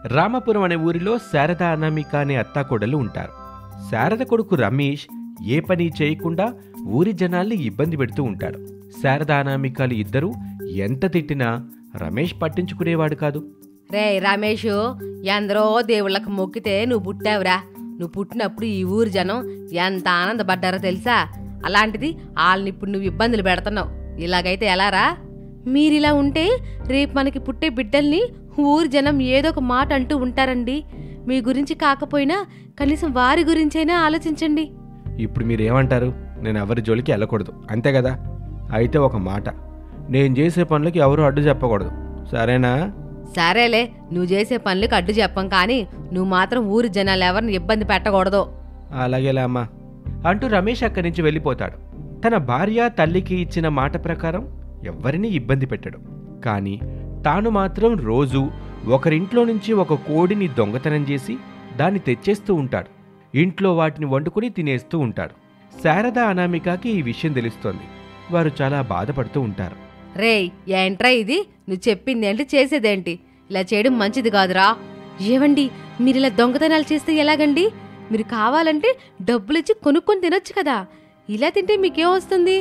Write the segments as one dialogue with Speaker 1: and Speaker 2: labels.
Speaker 1: రామపురం అనే ఊరిలో శారద అనామిక అనే అత్తాకోడలు ఉంటారు శారద కొడుకు రమేష్ ఏ పని చేయకుండా ఊరి జనాల్ని ఇబ్బంది పెడుతూ ఉంటాడు శారద అనామికలు ఇద్దరూ ఎంత తిట్టినా రమేష్ పట్టించుకునేవాడు కాదు
Speaker 2: రే రమేష్ ఎందరో దేవుళ్ళకు మొక్కితే నువ్వు పుట్టావురా నువ్వు పుట్టినప్పుడు ఈ ఊరి జనం ఎంత ఆనందపడ్డారో తెలుసా అలాంటిది వాళ్ళని ఇప్పుడు నువ్వు ఇబ్బందులు పెడుతున్నావు ఇలాగైతే ఎలారా మీరిలా ఉంటే రేపు మనకి పుట్టే బిడ్డల్ని ఊరి జనం ఏదో ఒక మాట అంటూ ఉంటారండి మీ గురించి కాకపోయినా కనీసం వారి గురించైనా ఆలోచించండి
Speaker 1: ఇప్పుడు మీరేమంటారు నేను ఎవరి జోలికి వెళ్ళకూడదు అంతే కదా అయితే ఒక మాట నేను చేసే పనులకి ఎవరు అడ్డు చెప్పకూడదు సరేనా
Speaker 2: సరేలే నువ్వు చేసే పనులకు అడ్డు చెప్పం కానీ నువ్వు మాత్రం ఊరి జనాలు ఎవరిని ఇబ్బంది పెట్టకూడదు
Speaker 1: అలాగేలే అమ్మా అంటూ రమేష్ అక్కడి నుంచి వెళ్ళిపోతాడు తన భార్య తల్లికి ఇచ్చిన మాట ప్రకారం ఎవ్వరినీ ఇబ్బంది పెట్టడు కానీ తాను మాత్రం రోజు ఒకరింట్లో నుంచి ఒక కోడిని దొంగతనం చేసి దాన్ని తెచ్చేస్తూ ఉంటాడు ఇంట్లో వాటిని వండుకుని తినేస్తూ ఉంటాడు శారద అనామికకి ఈ విషయం తెలుస్తోంది వారు చాలా బాధపడుతూ ఉంటారు
Speaker 2: రేయ్ ఏంట్రా ఇది నువ్వు చెప్పింది ఏంటి చేసేదేంటి ఇలా చేయడం మంచిది కాదురా ఏవండి మీరు ఇలా దొంగతనాలు చేస్తే ఎలాగండి మీరు కావాలంటే డబ్బులిచ్చి కొనుక్కొని తినొచ్చు కదా ఇలా తింటే మీకేం వస్తుంది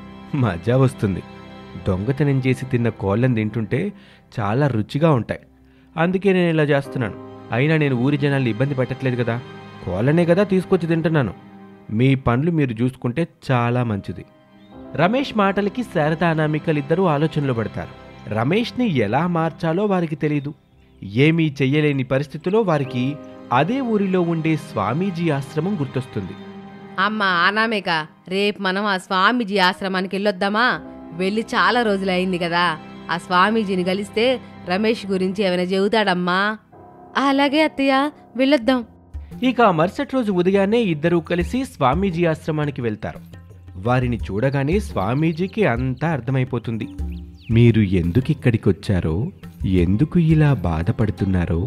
Speaker 1: మజా వస్తుంది దొంగతనం చేసి తిన్న కోళ్ళని తింటుంటే చాలా రుచిగా ఉంటాయి అందుకే నేను ఇలా చేస్తున్నాను అయినా నేను ఊరి జనాల్ని ఇబ్బంది పెట్టట్లేదు కదా కోళ్ళనే కదా తీసుకొచ్చి తింటున్నాను మీ పనులు మీరు చూసుకుంటే చాలా మంచిది రమేష్ మాటలకి శారద అనామికలిద్దరూ ఆలోచనలో పడతారు రమేష్ని ఎలా మార్చాలో వారికి తెలియదు ఏమీ చెయ్యలేని పరిస్థితిలో వారికి అదే ఊరిలో ఉండే స్వామీజీ ఆశ్రమం గుర్తొస్తుంది
Speaker 2: అమ్మా అనామేక రేపు మనం ఆ స్వామీజీ ఆశ్రమానికి వెళ్ళొద్దామా వెళ్ళి చాలా రోజులైంది కదా ఆ స్వామీజీని కలిస్తే రమేష్ గురించి ఏమైనా చెబుతాడమ్మా అలాగే అత్తయ్య వెళ్ళొద్దాం
Speaker 1: ఇక ఆ మరుసటి రోజు ఉదయాన్నే ఇద్దరూ కలిసి స్వామీజీ ఆశ్రమానికి వెళ్తారు వారిని చూడగానే స్వామీజీకి అంతా అర్థమైపోతుంది మీరు ఎందుకు ఇక్కడికి వచ్చారో ఎందుకు ఇలా బాధపడుతున్నారో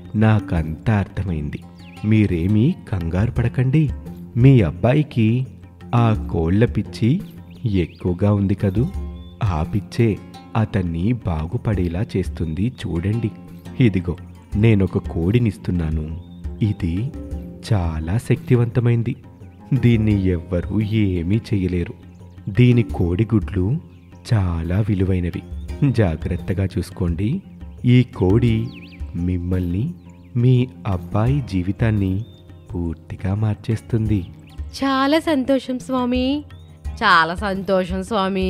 Speaker 1: నాకంతా అర్థమైంది మీరేమీ కంగారు పడకండి మీ అబ్బాయికి ఆ కోళ్ల పిచ్చి ఎక్కువగా ఉంది కదూ ఆ పిచ్చే అతన్ని బాగుపడేలా చేస్తుంది చూడండి ఇదిగో నేనొక కోడినిస్తున్నాను ఇది చాలా శక్తివంతమైంది దీన్ని ఎవ్వరూ ఏమీ చేయలేరు దీని కోడిగుడ్లు చాలా విలువైనవి జాగ్రత్తగా చూసుకోండి ఈ కోడి మిమ్మల్ని మీ అబ్బాయి జీవితాన్ని పూర్తిగా మార్చేస్తుంది
Speaker 2: చాలా సంతోషం స్వామి చాలా సంతోషం స్వామి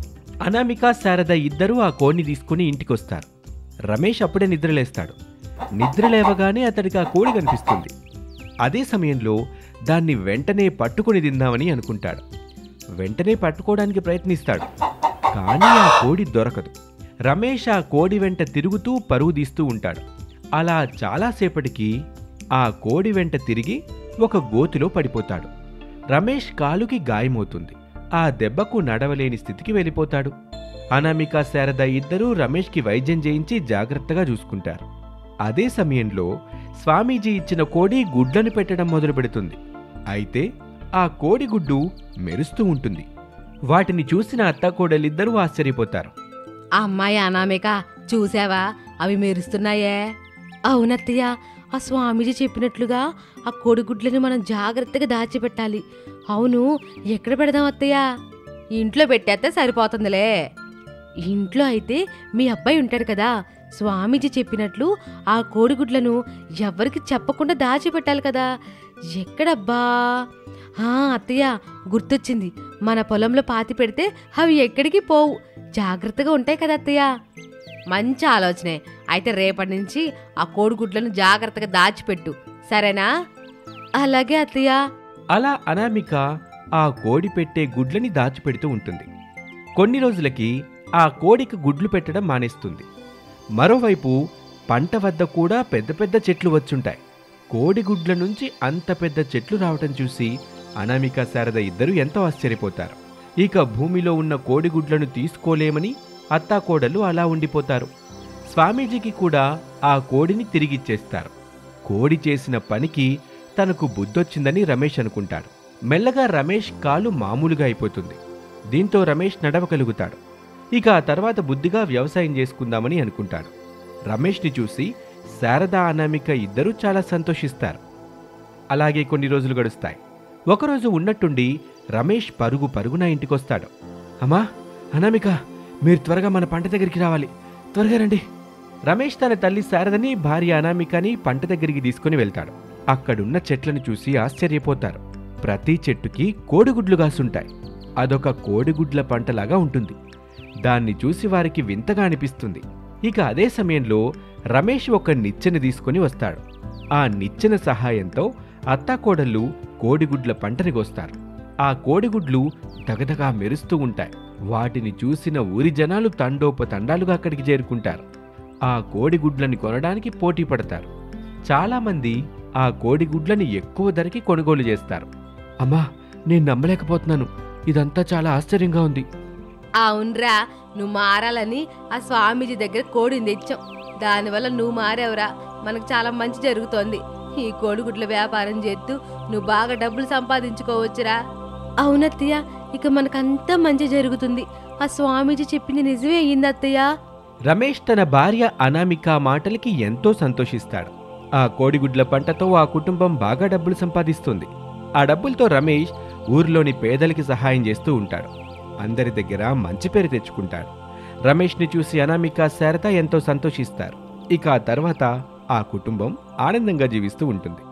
Speaker 1: అనామిక శారద ఇద్దరూ ఆ కోడిని తీసుకుని ఇంటికొస్తారు రమేష్ అప్పుడే నిద్రలేస్తాడు నిద్ర లేవగానే అతడికి ఆ కోడి కనిపిస్తుంది అదే సమయంలో దాన్ని వెంటనే పట్టుకుని తిందామని అనుకుంటాడు వెంటనే పట్టుకోవడానికి ప్రయత్నిస్తాడు కానీ ఆ కోడి దొరకదు రమేష్ ఆ కోడి వెంట తిరుగుతూ పరుగు తీస్తూ ఉంటాడు అలా చాలాసేపటికి ఆ కోడి వెంట తిరిగి ఒక గోతిలో పడిపోతాడు రమేష్ కాలుకి గాయమవుతుంది ఆ దెబ్బకు నడవలేని స్థితికి వెళ్ళిపోతాడు అనామిక శారద ఇద్దరూ రమేష్కి వైద్యం చేయించి జాగ్రత్తగా చూసుకుంటారు అదే సమయంలో స్వామీజీ ఇచ్చిన కోడి గుడ్లను పెట్టడం మొదలు పెడుతుంది అయితే ఆ కోడి గుడ్డు మెరుస్తూ ఉంటుంది వాటిని చూసిన అత్తాకోడలిద్దరూ ఆశ్చర్యపోతారు
Speaker 2: అమ్మాయి అనామిక చూసావా అవి మెరుస్తున్నాయే అవునత్తయ్య ఆ స్వామీజీ చెప్పినట్లుగా ఆ కోడిగుడ్లను మనం జాగ్రత్తగా దాచిపెట్టాలి అవును ఎక్కడ పెడదాం అత్తయ్య ఇంట్లో పెట్టేస్తే సరిపోతుందిలే ఇంట్లో అయితే మీ అబ్బాయి ఉంటాడు కదా స్వామీజీ చెప్పినట్లు ఆ కోడిగుడ్లను ఎవరికి చెప్పకుండా దాచిపెట్టాలి కదా ఎక్కడబ్బా ఆ అత్తయ్య గుర్తొచ్చింది మన పొలంలో పాతి పెడితే అవి ఎక్కడికి పోవు జాగ్రత్తగా ఉంటాయి కదా అత్తయ్య మంచి ఆలోచనే అయితే రేపటి నుంచి ఆ కోడిగుడ్లను జాగ్రత్తగా దాచిపెట్టు సరేనా అలాగే అత్తయ్య
Speaker 1: అలా అనామిక ఆ కోడి పెట్టే గుడ్లని దాచిపెడుతూ ఉంటుంది కొన్ని రోజులకి ఆ కోడికి గుడ్లు పెట్టడం మానేస్తుంది మరోవైపు పంట వద్ద కూడా పెద్ద పెద్ద చెట్లు వచ్చుంటాయి కోడి గుడ్ల నుంచి అంత పెద్ద చెట్లు రావటం చూసి అనామిక శారద ఇద్దరు ఎంతో ఆశ్చర్యపోతారు ఇక భూమిలో ఉన్న కోడిగుడ్లను తీసుకోలేమని అత్తాకోడలు అలా ఉండిపోతారు స్వామీజీకి కూడా ఆ కోడిని తిరిగిచ్చేస్తారు కోడి చేసిన పనికి తనకు బుద్ధొచ్చిందని రమేష్ అనుకుంటాడు మెల్లగా రమేష్ కాలు మామూలుగా అయిపోతుంది దీంతో రమేష్ నడవగలుగుతాడు ఇక ఆ తర్వాత బుద్ధిగా వ్యవసాయం చేసుకుందామని అనుకుంటాడు రమేష్ని చూసి శారద అనామిక ఇద్దరూ చాలా సంతోషిస్తారు అలాగే కొన్ని రోజులు గడుస్తాయి ఒకరోజు ఉన్నట్టుండి రమేష్ పరుగు పరుగున ఇంటికొస్తాడు అమ్మా అనామిక మీరు త్వరగా మన పంట దగ్గరికి రావాలి త్వరగా రండి రమేష్ తన తల్లి శారదని భార్య అనామికని పంట దగ్గరికి తీసుకుని వెళ్తాడు అక్కడున్న చెట్లను చూసి ఆశ్చర్యపోతారు ప్రతి చెట్టుకి కోడిగుడ్లు కాసుంటాయి అదొక కోడిగుడ్ల పంటలాగా ఉంటుంది దాన్ని చూసి వారికి వింతగా అనిపిస్తుంది ఇక అదే సమయంలో రమేష్ ఒక నిచ్చెన తీసుకుని వస్తాడు ఆ నిచ్చెన సహాయంతో అత్తాకోడళ్ళు కోడిగుడ్ల పంటని కోస్తారు ఆ కోడిగుడ్లు దగదగా మెరుస్తూ ఉంటాయి వాటిని చూసిన ఊరి జనాలు తండోపతండాలుగా అక్కడికి చేరుకుంటారు ఆ కోడిగుడ్లని కొనడానికి పోటీ పడతారు చాలామంది ఆ కోడిగుడ్లని ఎక్కువ ధరకి కొనుగోలు చేస్తారు అమ్మా నేను నమ్మలేకపోతున్నాను ఇదంతా చాలా ఆశ్చర్యంగా ఉంది
Speaker 2: అవునరా నువ్వు మారాలని ఆ స్వామీజీ దగ్గర కోడిని తెచ్చాం దానివల్ల నువ్వు మారావురా మనకు చాలా మంచి జరుగుతోంది ఈ కోడిగుడ్ల వ్యాపారం చేస్తూ నువ్వు బాగా డబ్బులు సంపాదించుకోవచ్చురా అవునత్తయ్య ఇక మనకంతా మంచి జరుగుతుంది ఆ స్వామీజీ చెప్పింది నిజమే అయ్యింది అత్తయ్య
Speaker 1: రమేష్ తన భార్య అనామిక మాటలకి ఎంతో సంతోషిస్తాడు ఆ కోడిగుడ్ల పంటతో ఆ కుటుంబం బాగా డబ్బులు సంపాదిస్తుంది ఆ డబ్బులతో రమేష్ ఊర్లోని పేదలకి సహాయం చేస్తూ ఉంటాడు అందరి దగ్గర మంచి పేరు తెచ్చుకుంటాడు రమేష్ని చూసి అనామిక శారద ఎంతో సంతోషిస్తారు ఇక ఆ తర్వాత ఆ కుటుంబం ఆనందంగా జీవిస్తూ ఉంటుంది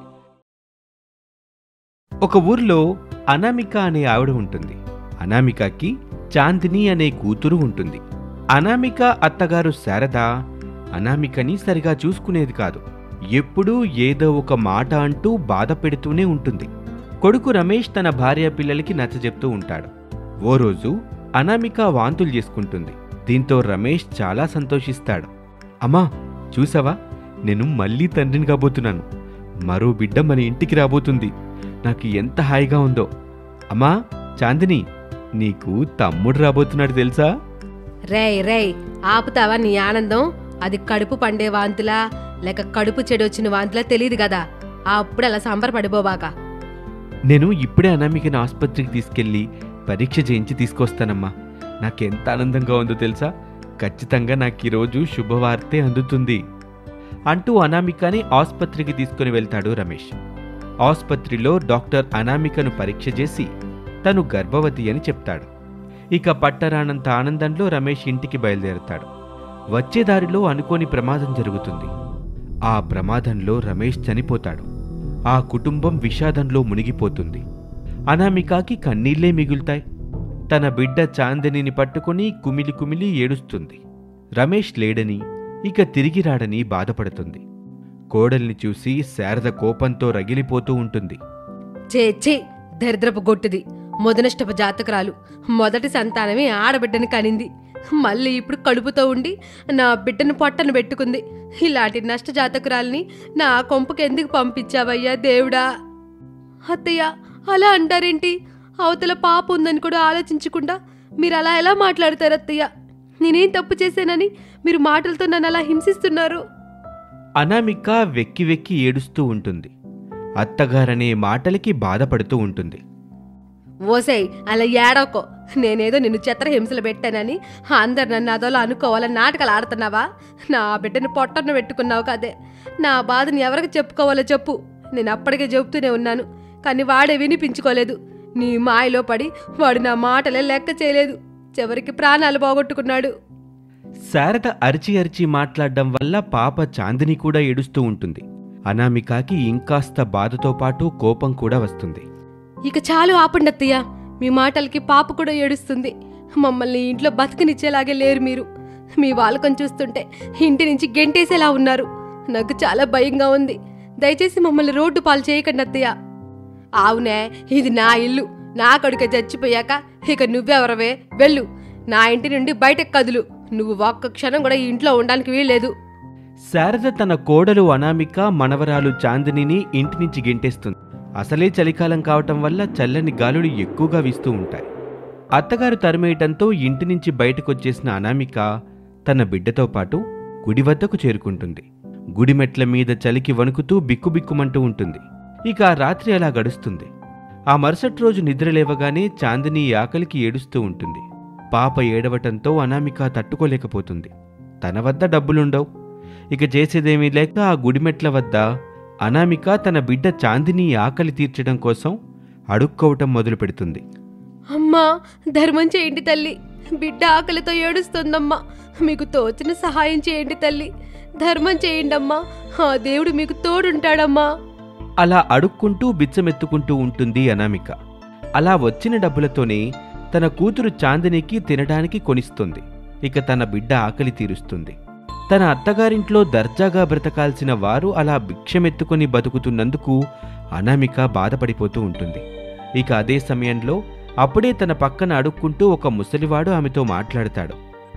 Speaker 1: ఒక ఊర్లో అనామిక అనే ఆవిడ ఉంటుంది అనామికకి చాందిని అనే కూతురు ఉంటుంది అనామిక అత్తగారు శారద అనామికని సరిగా చూసుకునేది కాదు ఎప్పుడూ ఏదో ఒక మాట అంటూ బాధ పెడుతూనే ఉంటుంది కొడుకు రమేష్ తన భార్య పిల్లలకి నచ్చజెప్తూ ఉంటాడు ఓ రోజు అనామిక వాంతులు చేసుకుంటుంది దీంతో రమేష్ చాలా సంతోషిస్తాడు అమ్మా చూసావా నేను మళ్ళీ తండ్రిని కాబోతున్నాను మరో బిడ్డ మన ఇంటికి రాబోతుంది నాకు ఎంత హాయిగా ఉందో అమ్మా చాందిని నీకు తమ్ముడు రాబోతున్నాడు తెలుసా
Speaker 2: రేయ్ రేయ్ ఆపుతావా నీ ఆనందం అది కడుపు పండే వాంతులా లేక కడుపు చెడొచ్చిన వాంతులా తెలియదు కదా అప్పుడు అలా సంబరపడిపోబాక
Speaker 1: నేను ఇప్పుడే అనామికని ఆసుపత్రికి తీసుకెళ్ళి పరీక్ష చేయించి తీసుకొస్తానమ్మా నాకెంత ఆనందంగా ఉందో తెలుసా ఖచ్చితంగా నాకు ఈరోజు శుభవార్తే అందుతుంది అంటూ అనామికని ఆసుపత్రికి తీసుకుని వెళ్తాడు రమేష్ ఆసుపత్రిలో డాక్టర్ అనామికను పరీక్ష చేసి తను గర్భవతి అని చెప్తాడు ఇక పట్టరానంత ఆనందంలో రమేష్ ఇంటికి బయలుదేరుతాడు వచ్చే దారిలో అనుకోని ప్రమాదం జరుగుతుంది ఆ ప్రమాదంలో రమేష్ చనిపోతాడు ఆ కుటుంబం విషాదంలో మునిగిపోతుంది అనామికకి కన్నీళ్లే మిగులుతాయి తన బిడ్డ చాందినిని పట్టుకుని కుమిలి కుమిలి ఏడుస్తుంది రమేష్ లేడని ఇక తిరిగి రాడని బాధపడుతుంది కోడల్ని చూసి శారద కోపంతో రగిలిపోతూ ఉంటుంది
Speaker 2: చే చే దరిద్రపు గొట్టుది మొదనష్టపు జాతకురాలు మొదటి సంతానమే ఆడబిడ్డని కనింది మళ్ళీ ఇప్పుడు కడుపుతో ఉండి నా బిడ్డను పొట్టను పెట్టుకుంది ఇలాంటి నష్ట జాతకురాల్ని నా కొంపకి ఎందుకు పంపించావయ్యా దేవుడా అత్తయ్య అలా అంటారేంటి అవతల పాప ఉందని కూడా ఆలోచించకుండా మీరు అలా ఎలా మాట్లాడతారు అత్తయ్య నేనేం తప్పు చేశానని మీరు మాటలతో నన్ను అలా హింసిస్తున్నారు
Speaker 1: అనామిక వెక్కి వెక్కి ఏడుస్తూ ఉంటుంది అత్తగారనే మాటలకి బాధపడుతూ ఉంటుంది
Speaker 2: ఓసేయ్ అలా ఏడవకో నేనేదో నిన్ను చిత్రహింసలు పెట్టానని అందరు నన్ను అదోలా అనుకోవాలని నాటకాలు ఆడుతున్నావా నా బిడ్డను పొట్టను పెట్టుకున్నావు కదే నా బాధని ఎవరికి చెప్పుకోవాలో చెప్పు నేను అప్పటికే చెబుతూనే ఉన్నాను కానీ వాడే వినిపించుకోలేదు నీ మాయలో పడి వాడు నా మాటలే లెక్క చేయలేదు చివరికి ప్రాణాలు పోగొట్టుకున్నాడు
Speaker 1: శారద అరిచి అరిచి మాట్లాడడం వల్ల పాప చాందిని కూడా ఏడుస్తూ ఉంటుంది అనామికకి ఇంకాస్త బాధతో పాటు కోపం కూడా వస్తుంది
Speaker 2: ఇక చాలు ఆపండి అత్తయ్య మీ మాటలకి పాప కూడా ఏడుస్తుంది మమ్మల్ని ఇంట్లో బతకనిచ్చేలాగే లేరు మీరు మీ వాలకం చూస్తుంటే ఇంటి నుంచి గెంటేసేలా ఉన్నారు నాకు చాలా భయంగా ఉంది దయచేసి మమ్మల్ని రోడ్డు పాలు చేయకండి అత్తయ్య అవునే ఇది నా ఇల్లు నా కొడుక చచ్చిపోయాక ఇక నువ్వెవరవే వెళ్ళు నా ఇంటి నుండి బయటకు కదులు నువ్వు ఒక్క క్షణం కూడా ఈ ఇంట్లో ఉండడానికి వీల్లేదు
Speaker 1: శారద తన కోడలు అనామిక మనవరాలు చాందినిని ఇంటి నుంచి గెంటేస్తుంది అసలే చలికాలం కావటం వల్ల చల్లని గాలులు ఎక్కువగా వీస్తూ ఉంటాయి అత్తగారు తరిమేయటంతో ఇంటి నుంచి బయటకొచ్చేసిన అనామిక తన బిడ్డతో పాటు గుడి వద్దకు చేరుకుంటుంది గుడి మెట్ల మీద చలికి వణుకుతూ బిక్కుబిక్కుమంటూ ఉంటుంది ఇక ఆ రాత్రి అలా గడుస్తుంది ఆ మరుసటి రోజు నిద్రలేవగానే చాందిని ఆకలికి ఏడుస్తూ ఉంటుంది పాప ఏడవటంతో అనామిక తట్టుకోలేకపోతుంది తన వద్ద డబ్బులుండవు ఇక చేసేదేమీ లేక ఆ గుడిమెట్ల వద్ద అనామిక తన బిడ్డ చాందిని ఆకలి తీర్చడం కోసం అడుక్కోవటం మొదలు పెడుతుంది
Speaker 2: అమ్మా ధర్మం చేయండి తల్లి బిడ్డ ఆకలితో ఏడుస్తుందమ్మా మీకు తోచిన సహాయం చేయండి తల్లి ధర్మం చేయండమ్మా ఆ దేవుడు మీకు తోడుంటాడమ్మా
Speaker 1: అలా అడుక్కుంటూ బిచ్చమెత్తుకుంటూ ఉంటుంది అనామిక అలా వచ్చిన డబ్బులతోనే తన కూతురు చాందినికి తినడానికి కొనిస్తుంది ఇక తన బిడ్డ ఆకలి తీరుస్తుంది తన అత్తగారింట్లో దర్జాగా బ్రతకాల్సిన వారు అలా భిక్షమెత్తుకొని బతుకుతున్నందుకు అనామిక బాధపడిపోతూ ఉంటుంది ఇక అదే సమయంలో అప్పుడే తన పక్కన అడుక్కుంటూ ఒక ముసలివాడు ఆమెతో మాట్లాడతాడు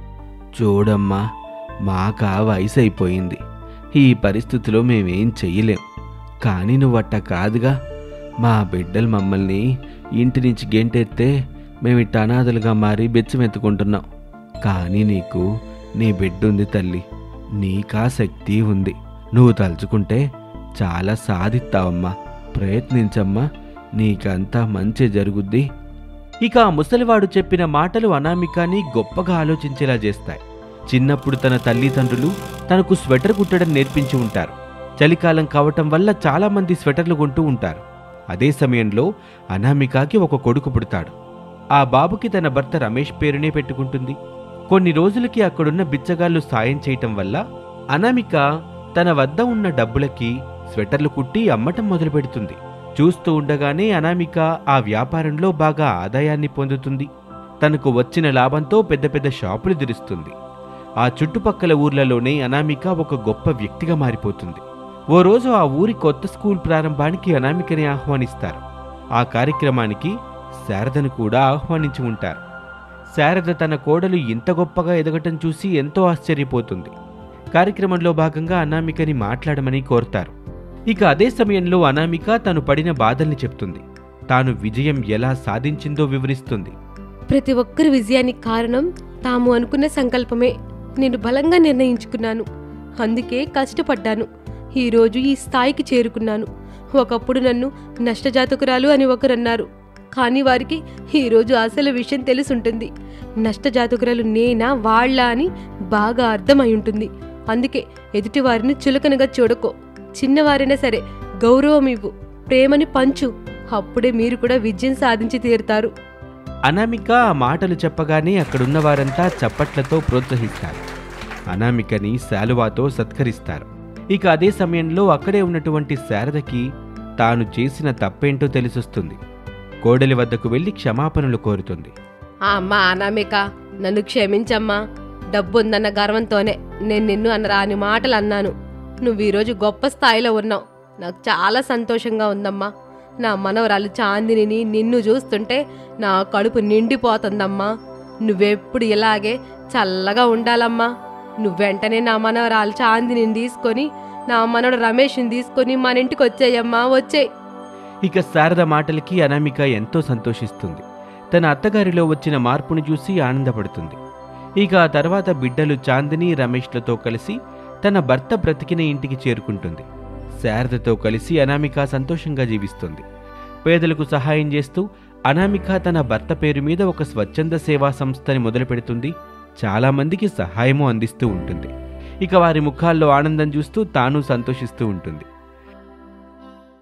Speaker 1: చూడమ్మా మాకా వయసు అయిపోయింది ఈ పరిస్థితిలో మేమేం చెయ్యలేం కానీ నువ్వట్ట కాదుగా మా బిడ్డలు మమ్మల్ని ఇంటి నుంచి గెంటెత్తే మేము ఇట్ట అనాథలుగా మారి బెచ్చమెత్తుకుంటున్నాం కానీ నీకు నీ బిడ్డుంది తల్లి నీకా శక్తి ఉంది నువ్వు తలుచుకుంటే చాలా సాధిస్తావమ్మా ప్రయత్నించమ్మా నీకంతా మంచి జరుగుద్ది ఇక ఆ ముసలివాడు చెప్పిన మాటలు అనామికాని గొప్పగా ఆలోచించేలా చేస్తాయి చిన్నప్పుడు తన తల్లిదండ్రులు తనకు స్వెటర్ కుట్టడం నేర్పించి ఉంటారు చలికాలం కావటం వల్ల చాలా మంది స్వెటర్లు కొంటూ ఉంటారు అదే సమయంలో అనామికాకి ఒక కొడుకు పుడతాడు ఆ బాబుకి తన భర్త రమేష్ పేరునే పెట్టుకుంటుంది కొన్ని రోజులకి అక్కడున్న బిచ్చగాళ్ళు సాయం చేయటం వల్ల అనామిక తన వద్ద ఉన్న డబ్బులకి స్వెటర్లు కుట్టి అమ్మటం మొదలుపెడుతుంది చూస్తూ ఉండగానే అనామిక ఆ వ్యాపారంలో బాగా ఆదాయాన్ని పొందుతుంది తనకు వచ్చిన లాభంతో పెద్ద పెద్ద షాపులు తెరుస్తుంది ఆ చుట్టుపక్కల ఊర్లలోనే అనామిక ఒక గొప్ప వ్యక్తిగా మారిపోతుంది ఓ రోజు ఆ ఊరి కొత్త స్కూల్ ప్రారంభానికి అనామికని ఆహ్వానిస్తారు ఆ కార్యక్రమానికి శారదను కూడా ఆహ్వానించి ఉంటారు శారద తన కోడలు ఇంత గొప్పగా ఎదగటం చూసి ఎంతో ఆశ్చర్యపోతుంది కార్యక్రమంలో భాగంగా అనామికని మాట్లాడమని కోరతారు ఇక అదే సమయంలో అనామిక తను పడిన బాధల్ని చెప్తుంది తాను విజయం ఎలా సాధించిందో వివరిస్తుంది
Speaker 2: ప్రతి ఒక్కరి విజయానికి కారణం తాము అనుకున్న సంకల్పమే నేను బలంగా నిర్ణయించుకున్నాను అందుకే కష్టపడ్డాను ఈరోజు ఈ స్థాయికి చేరుకున్నాను ఒకప్పుడు నన్ను నష్టజాతకురాలు అని ఒకరన్నారు కానీ వారికి ఈరోజు అసలు విషయం తెలుసుంటుంది నష్టజాతకురాలు నేనా వాళ్ళ అని బాగా అర్థమై ఉంటుంది అందుకే ఎదుటివారిని చులకనగా చూడకో చిన్నవారైనా సరే గౌరవం ఇవ్వు ప్రేమని పంచు అప్పుడే మీరు కూడా విజయం సాధించి తీరుతారు
Speaker 1: అనామిక ఆ మాటలు చెప్పగానే అక్కడున్న వారంతా చప్పట్లతో ప్రోత్సహిస్తారు అనామికని శాలువాతో సత్కరిస్తారు ఇక అదే సమయంలో అక్కడే ఉన్నటువంటి శారదకి తాను చేసిన తప్పేంటో తెలిసొస్తుంది కోడలి వద్దకు వెళ్లి క్షమాపణలు కోరుతుంది
Speaker 2: అమ్మా అనామిక నన్ను క్షమించమ్మా డబ్బుందన్న గర్వంతోనే నేను నిన్ను అన్న రాని మాటలు అన్నాను నువ్వు ఈరోజు గొప్ప స్థాయిలో ఉన్నావు నాకు చాలా సంతోషంగా ఉందమ్మా నా మనవరాలు చాందిని నిన్ను చూస్తుంటే నా కడుపు నిండిపోతుందమ్మా నువ్వెప్పుడు ఇలాగే చల్లగా ఉండాలమ్మా నువ్వెంటనే నా మనవరాలు చాందిని తీసుకొని నా మనవడు రమేష్ని తీసుకొని మన ఇంటికి వచ్చేయమ్మా వచ్చేయ్
Speaker 1: ఇక శారద మాటలకి అనామిక ఎంతో సంతోషిస్తుంది తన అత్తగారిలో వచ్చిన మార్పును చూసి ఆనందపడుతుంది ఇక ఆ తర్వాత బిడ్డలు చాందిని రమేష్లతో కలిసి తన భర్త బ్రతికిన ఇంటికి చేరుకుంటుంది శారదతో కలిసి అనామిక సంతోషంగా జీవిస్తుంది పేదలకు సహాయం చేస్తూ అనామిక తన భర్త పేరు మీద ఒక స్వచ్ఛంద సేవా సంస్థని మొదలుపెడుతుంది చాలామందికి సహాయము అందిస్తూ ఉంటుంది ఇక వారి ముఖాల్లో ఆనందం చూస్తూ తాను సంతోషిస్తూ ఉంటుంది